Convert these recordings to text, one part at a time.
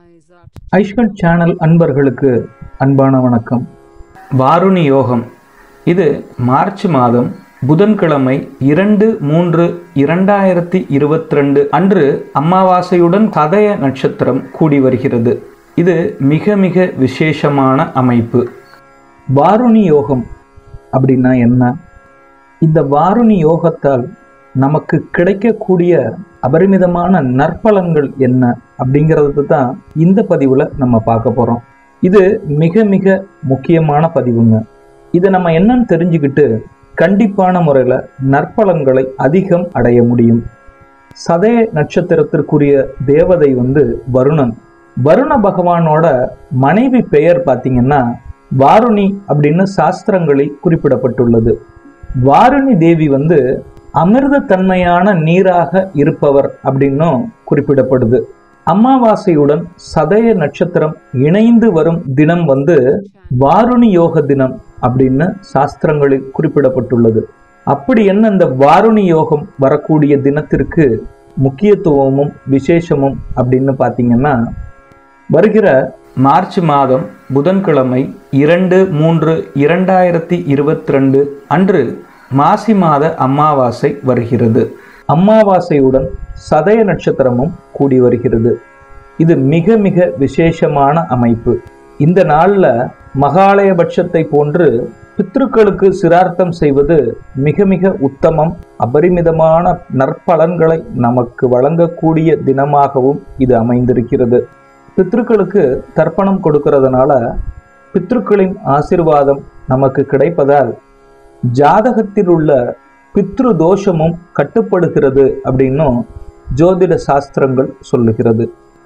ஐஷ்வன் channel அன்பர்களுக்கு அன்பான வணக்கம் வாருணி யோகம் இது மார்ச் மாதம் புதன்கிழமை இரண்டு மூன்று இரண்டாயிரத்தி இருபத்தி ரெண்டு அன்று அமாவாசையுடன் சதய நட்சத்திரம் கூடி வருகிறது இது மிக மிக விசேஷமான அமைப்பு வாருணி யோகம் அப்படின்னா என்ன இந்த வாருணி யோகத்தால் நமக்கு கிடைக்கக்கூடிய அபரிமிதமான நற்பலன்கள் என்ன அப்படிங்கிறது தான் இந்த பதிவில் நம்ம பார்க்க போகிறோம் இது மிக மிக முக்கியமான பதிவுங்க இதை நம்ம என்னன்னு தெரிஞ்சுக்கிட்டு கண்டிப்பான முறையில் நற்பலன்களை அதிகம் அடைய முடியும் சதய நட்சத்திரத்திற்குரிய தேவதை வந்து வருணன் வருண பகவானோட மனைவி பெயர் பார்த்தீங்கன்னா வாருணி அப்படின்னு சாஸ்திரங்களில் குறிப்பிடப்பட்டுள்ளது வாருணி தேவி வந்து அமிர்த தன்மையான நீராக இருப்பவர் அப்படின்னும் குறிப்பிடப்படுது அமாவாசையுடன் சதய நட்சத்திரம் இணைந்து வரும் தினம் வந்து வாருணி யோக தினம் அப்படின்னு சாஸ்திரங்களில் குறிப்பிடப்பட்டுள்ளது அப்படி என்ன இந்த வாருணி யோகம் வரக்கூடிய தினத்திற்கு முக்கியத்துவமும் விசேஷமும் அப்படின்னு பார்த்தீங்கன்னா வருகிற மார்ச் மாதம் புதன்கிழமை இரண்டு மூன்று இரண்டாயிரத்தி இருபத்தி ரெண்டு அன்று மாசி மாத அமாவாசை வருகிறது அமாவாசையுடன் சதய நட்சத்திரமும் கூடி வருகிறது இது மிக மிக விசேஷமான அமைப்பு இந்த நாளில் மகாலயபட்சத்தை போன்று பித்ருக்களுக்கு சிரார்த்தம் செய்வது மிக மிக உத்தமம் அபரிமிதமான நற்பலன்களை நமக்கு வழங்கக்கூடிய தினமாகவும் இது அமைந்திருக்கிறது பித்ருக்களுக்கு தர்ப்பணம் கொடுக்கறதுனால பித்ருக்களின் ஆசிர்வாதம் நமக்கு கிடைப்பதால் ஜாதகத்தில் உள்ள பித்ரு தோஷமும் கட்டுப்படுகிறது அப்படின்னும் ஜோதிட சாஸ்திரங்கள் சொல்லுகிறது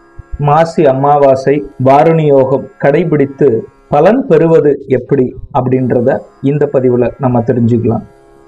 மாசி அமாவாசை வாருணி யோகம் கடைபிடித்து பலன் பெறுவது எப்படி அப்படின்றத இந்த பதிவில் நம்ம தெரிஞ்சுக்கலாம்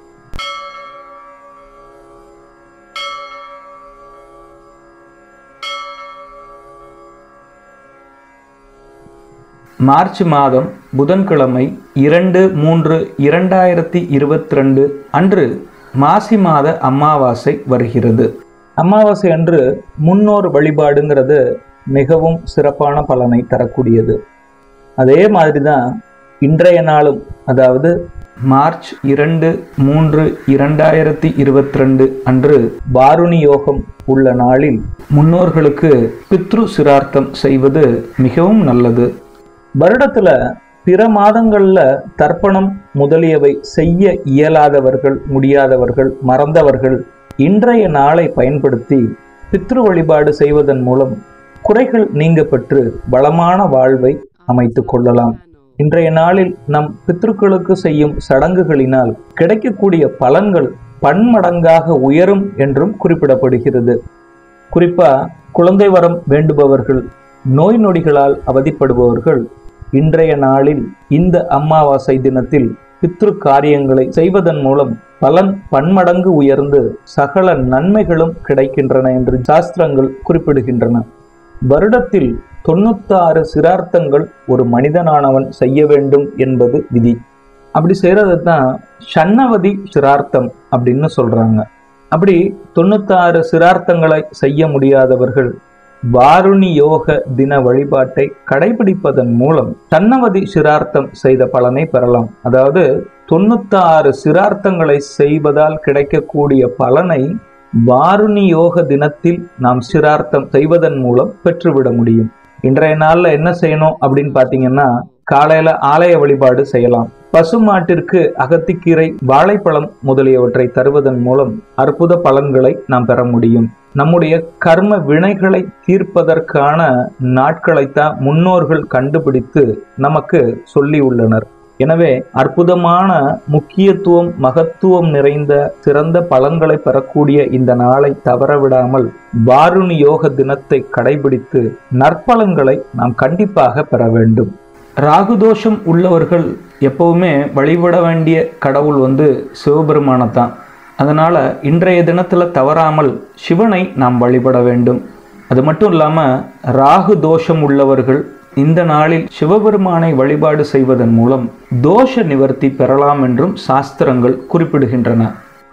மார்ச் மாதம் புதன்கிழமை இரண்டு மூன்று இரண்டாயிரத்தி இருபத்தி ரெண்டு அன்று மாசி மாத அமாவாசை வருகிறது அமாவாசை அன்று முன்னோர் வழிபாடுங்கிறது மிகவும் சிறப்பான பலனை தரக்கூடியது அதே மாதிரி தான் இன்றைய நாளும் அதாவது மார்ச் இரண்டு மூன்று இரண்டாயிரத்தி இருபத்தி ரெண்டு அன்று வாருணி யோகம் உள்ள நாளில் முன்னோர்களுக்கு பித்ரு சிரார்த்தம் செய்வது மிகவும் நல்லது வருடத்துல பிற மாதங்கள்ல தர்ப்பணம் முதலியவை செய்ய இயலாதவர்கள் முடியாதவர்கள் மறந்தவர்கள் இன்றைய நாளை பயன்படுத்தி பித்ரு வழிபாடு செய்வதன் மூலம் குறைகள் நீங்க பெற்று வளமான வாழ்வை அமைத்துக் கொள்ளலாம் இன்றைய நாளில் நம் பித்ருக்களுக்கு செய்யும் சடங்குகளினால் கிடைக்கக்கூடிய பலன்கள் பன்மடங்காக உயரும் என்றும் குறிப்பிடப்படுகிறது குறிப்பா குழந்தை வரம் வேண்டுபவர்கள் நோய் நொடிகளால் அவதிப்படுபவர்கள் இன்றைய நாளில் இந்த அமாவாசை தினத்தில் பித்ரு காரியங்களை செய்வதன் மூலம் பலன் பன்மடங்கு உயர்ந்து சகல நன்மைகளும் கிடைக்கின்றன என்று சாஸ்திரங்கள் குறிப்பிடுகின்றன வருடத்தில் தொண்ணூத்தாறு சிரார்த்தங்கள் ஒரு மனிதனானவன் செய்ய வேண்டும் என்பது விதி அப்படி செய்யறது தான் ஷண்ணவதி சிரார்த்தம் அப்படின்னு சொல்றாங்க அப்படி தொண்ணூத்தாறு சிரார்த்தங்களை செய்ய முடியாதவர்கள் வாருணி யோக தின வழிபாட்டை கடைபிடிப்பதன் மூலம் தன்னவதி சிரார்த்தம் செய்த பலனை பெறலாம் அதாவது தொண்ணூத்தாறு சிரார்த்தங்களை செய்வதால் கிடைக்கக்கூடிய பலனை வாருணி யோக தினத்தில் நாம் சிரார்த்தம் செய்வதன் மூலம் பெற்றுவிட முடியும் இன்றைய நாள்ல என்ன செய்யணும் அப்படின்னு பாத்தீங்கன்னா காலையில ஆலய வழிபாடு செய்யலாம் பசு மாட்டிற்கு அகத்திக்கீரை வாழைப்பழம் முதலியவற்றை தருவதன் மூலம் அற்புத பலன்களை நாம் பெற முடியும் நம்முடைய கர்ம வினைகளை தீர்ப்பதற்கான நாட்களைத்தான் முன்னோர்கள் கண்டுபிடித்து நமக்கு சொல்லி உள்ளனர் எனவே அற்புதமான முக்கியத்துவம் மகத்துவம் நிறைந்த சிறந்த பலன்களை பெறக்கூடிய இந்த நாளை தவறவிடாமல் வாருணி யோக தினத்தை கடைபிடித்து நற்பலன்களை நாம் கண்டிப்பாக பெற வேண்டும் ராகுதோஷம் உள்ளவர்கள் எப்பவுமே வழிபட வேண்டிய கடவுள் வந்து சிவபெருமானத்தான் அதனால் இன்றைய தினத்தில் தவறாமல் சிவனை நாம் வழிபட வேண்டும் அது மட்டும் இல்லாமல் ராகு தோஷம் உள்ளவர்கள் இந்த நாளில் சிவபெருமானை வழிபாடு செய்வதன் மூலம் தோஷ நிவர்த்தி பெறலாம் என்றும் சாஸ்திரங்கள் குறிப்பிடுகின்றன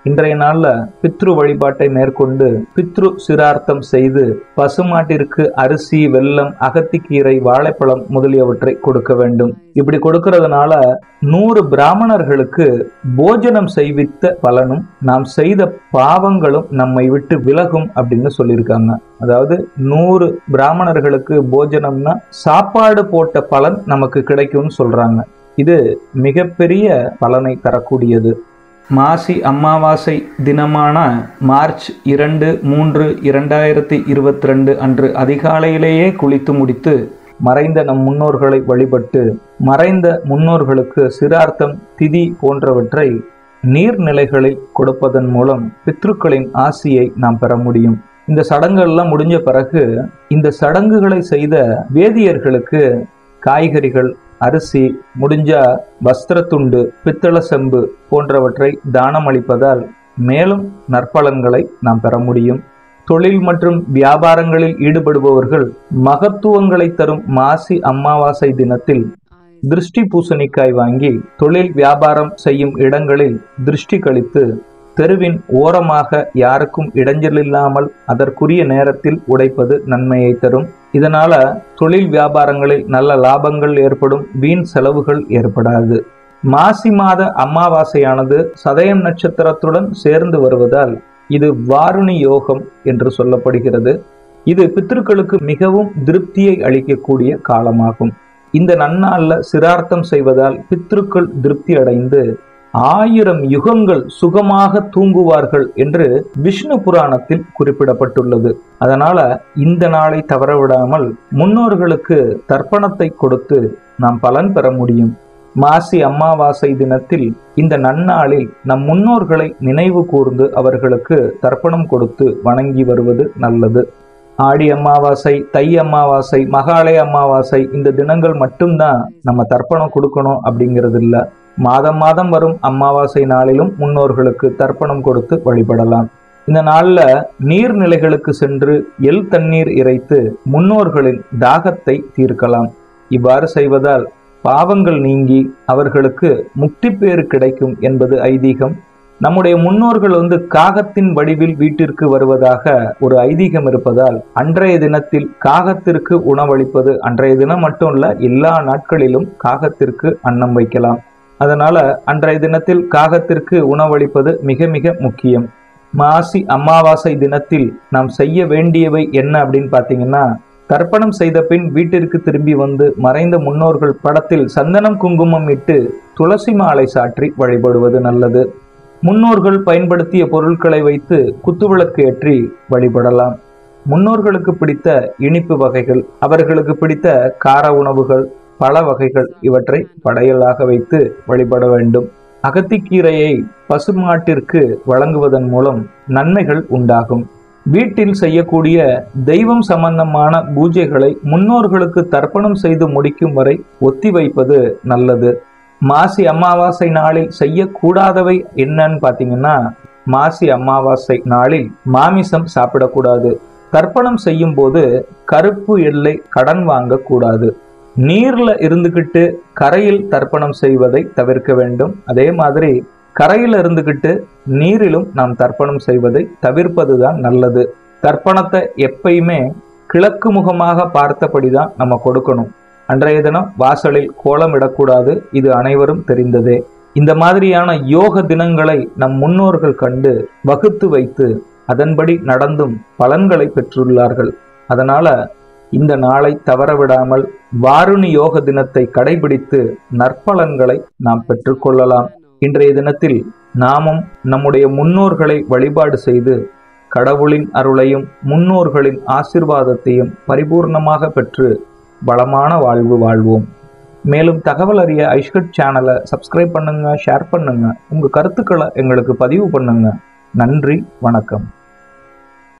இன்றைய நாள்ல பித்ரு வழிபாட்டை மேற்கொண்டு பித்ரு சிரார்த்தம் செய்து பசுமாட்டிற்கு அரிசி வெல்லம் அகத்திக்கீரை வாழைப்பழம் முதலியவற்றை கொடுக்க வேண்டும் இப்படி கொடுக்கறதுனால நூறு பிராமணர்களுக்கு போஜனம் செய்வித்த பலனும் நாம் செய்த பாவங்களும் நம்மை விட்டு விலகும் அப்படின்னு சொல்லியிருக்காங்க அதாவது நூறு பிராமணர்களுக்கு போஜனம்னா சாப்பாடு போட்ட பலன் நமக்கு கிடைக்கும்னு சொல்றாங்க இது மிகப்பெரிய பலனை தரக்கூடியது மாசி அமாவாசை தினமான மார்ச் இரண்டு மூன்று இரண்டாயிரத்தி இருபத்தி ரெண்டு அன்று அதிகாலையிலேயே குளித்து முடித்து மறைந்த நம் முன்னோர்களை வழிபட்டு மறைந்த முன்னோர்களுக்கு சிரார்த்தம் திதி போன்றவற்றை நீர்நிலைகளில் கொடுப்பதன் மூலம் பித்ருக்களின் ஆசியை நாம் பெற முடியும் இந்த சடங்குகள்லாம் முடிஞ்ச பிறகு இந்த சடங்குகளை செய்த வேதியர்களுக்கு காய்கறிகள் அரிசி முடிஞ்சா வஸ்திரத்துண்டு பித்தள செம்பு போன்றவற்றை தானம் அளிப்பதால் மேலும் நற்பலன்களை நாம் பெற முடியும் தொழில் மற்றும் வியாபாரங்களில் ஈடுபடுபவர்கள் மகத்துவங்களை தரும் மாசி அமாவாசை தினத்தில் திருஷ்டி பூசணிக்காய் வாங்கி தொழில் வியாபாரம் செய்யும் இடங்களில் திருஷ்டி கழித்து தெருவின் ஓரமாக யாருக்கும் இடைஞ்சல் இல்லாமல் அதற்குரிய நேரத்தில் உடைப்பது நன்மையை தரும் இதனால தொழில் வியாபாரங்களில் நல்ல லாபங்கள் ஏற்படும் வீண் செலவுகள் ஏற்படாது மாசி மாத அமாவாசையானது சதயம் நட்சத்திரத்துடன் சேர்ந்து வருவதால் இது வாருணி யோகம் என்று சொல்லப்படுகிறது இது பித்திருக்களுக்கு மிகவும் திருப்தியை அளிக்கக்கூடிய காலமாகும் இந்த நன்னாள்ல சிரார்த்தம் செய்வதால் பித்திருக்கள் திருப்தி அடைந்து ஆயிரம் யுகங்கள் சுகமாக தூங்குவார்கள் என்று விஷ்ணு புராணத்தில் குறிப்பிடப்பட்டுள்ளது அதனால இந்த நாளை தவறவிடாமல் முன்னோர்களுக்கு தர்ப்பணத்தை கொடுத்து நாம் பலன் பெற முடியும் மாசி அமாவாசை தினத்தில் இந்த நன்னாளில் நம் முன்னோர்களை நினைவு கூர்ந்து அவர்களுக்கு தர்ப்பணம் கொடுத்து வணங்கி வருவது நல்லது ஆடி அமாவாசை தை அமாவாசை மகாலய அமாவாசை இந்த தினங்கள் மட்டும்தான் நம்ம தர்ப்பணம் கொடுக்கணும் அப்படிங்கிறது இல்ல மாதம் மாதம் வரும் அமாவாசை நாளிலும் முன்னோர்களுக்கு தர்ப்பணம் கொடுத்து வழிபடலாம் இந்த நாள்ல நீர்நிலைகளுக்கு சென்று எல் தண்ணீர் இறைத்து முன்னோர்களின் தாகத்தை தீர்க்கலாம் இவ்வாறு செய்வதால் பாவங்கள் நீங்கி அவர்களுக்கு முக்தி பேறு கிடைக்கும் என்பது ஐதீகம் நம்முடைய முன்னோர்கள் வந்து காகத்தின் வடிவில் வீட்டிற்கு வருவதாக ஒரு ஐதீகம் இருப்பதால் அன்றைய தினத்தில் காகத்திற்கு உணவளிப்பது அன்றைய தினம் மட்டும் இல்ல எல்லா நாட்களிலும் காகத்திற்கு அன்னம் வைக்கலாம் அதனால அன்றைய தினத்தில் காகத்திற்கு உணவளிப்பது மிக மிக முக்கியம் மாசி அமாவாசை தினத்தில் நாம் செய்ய வேண்டியவை என்ன அப்படின்னு பார்த்தீங்கன்னா தர்ப்பணம் செய்த பின் வீட்டிற்கு திரும்பி வந்து மறைந்த முன்னோர்கள் படத்தில் சந்தனம் குங்குமம் இட்டு துளசி மாலை சாற்றி வழிபடுவது நல்லது முன்னோர்கள் பயன்படுத்திய பொருட்களை வைத்து குத்துவிளக்கு ஏற்றி வழிபடலாம் முன்னோர்களுக்கு பிடித்த இனிப்பு வகைகள் அவர்களுக்கு பிடித்த கார உணவுகள் பல வகைகள் இவற்றை படையலாக வைத்து வழிபட வேண்டும் அகத்திக்கீரையை பசுமாட்டிற்கு வழங்குவதன் மூலம் நன்மைகள் உண்டாகும் வீட்டில் செய்யக்கூடிய தெய்வம் சம்பந்தமான பூஜைகளை முன்னோர்களுக்கு தர்ப்பணம் செய்து முடிக்கும் வரை ஒத்திவைப்பது நல்லது மாசி அமாவாசை நாளில் செய்யக்கூடாதவை என்னன்னு பார்த்தீங்கன்னா மாசி அமாவாசை நாளில் மாமிசம் சாப்பிடக்கூடாது தர்ப்பணம் செய்யும் போது கருப்பு எல்லை கடன் வாங்கக்கூடாது நீர்ல இருந்துகிட்டு கரையில் தர்ப்பணம் செய்வதை தவிர்க்க வேண்டும் அதே மாதிரி கரையில் இருந்துகிட்டு நீரிலும் நாம் தர்ப்பணம் செய்வதை தவிர்ப்பதுதான் நல்லது தர்ப்பணத்தை எப்பயுமே கிழக்கு முகமாக பார்த்தபடிதான் நம்ம கொடுக்கணும் அன்றைய தினம் வாசலில் கோலம் இடக்கூடாது இது அனைவரும் தெரிந்ததே இந்த மாதிரியான யோக தினங்களை நம் முன்னோர்கள் கண்டு வகுத்து வைத்து அதன்படி நடந்தும் பலன்களை பெற்றுள்ளார்கள் அதனால இந்த நாளை தவறவிடாமல் வாருணி யோக தினத்தை கடைபிடித்து நற்பலன்களை நாம் பெற்றுக்கொள்ளலாம் இன்றைய தினத்தில் நாமும் நம்முடைய முன்னோர்களை வழிபாடு செய்து கடவுளின் அருளையும் முன்னோர்களின் ஆசிர்வாதத்தையும் பரிபூர்ணமாக பெற்று வளமான வாழ்வு வாழ்வோம் மேலும் தகவல் அறிய ஐஷ்கட் சேனலை சப்ஸ்கிரைப் பண்ணுங்க ஷேர் பண்ணுங்க உங்க கருத்துக்களை எங்களுக்கு பதிவு பண்ணுங்க நன்றி வணக்கம்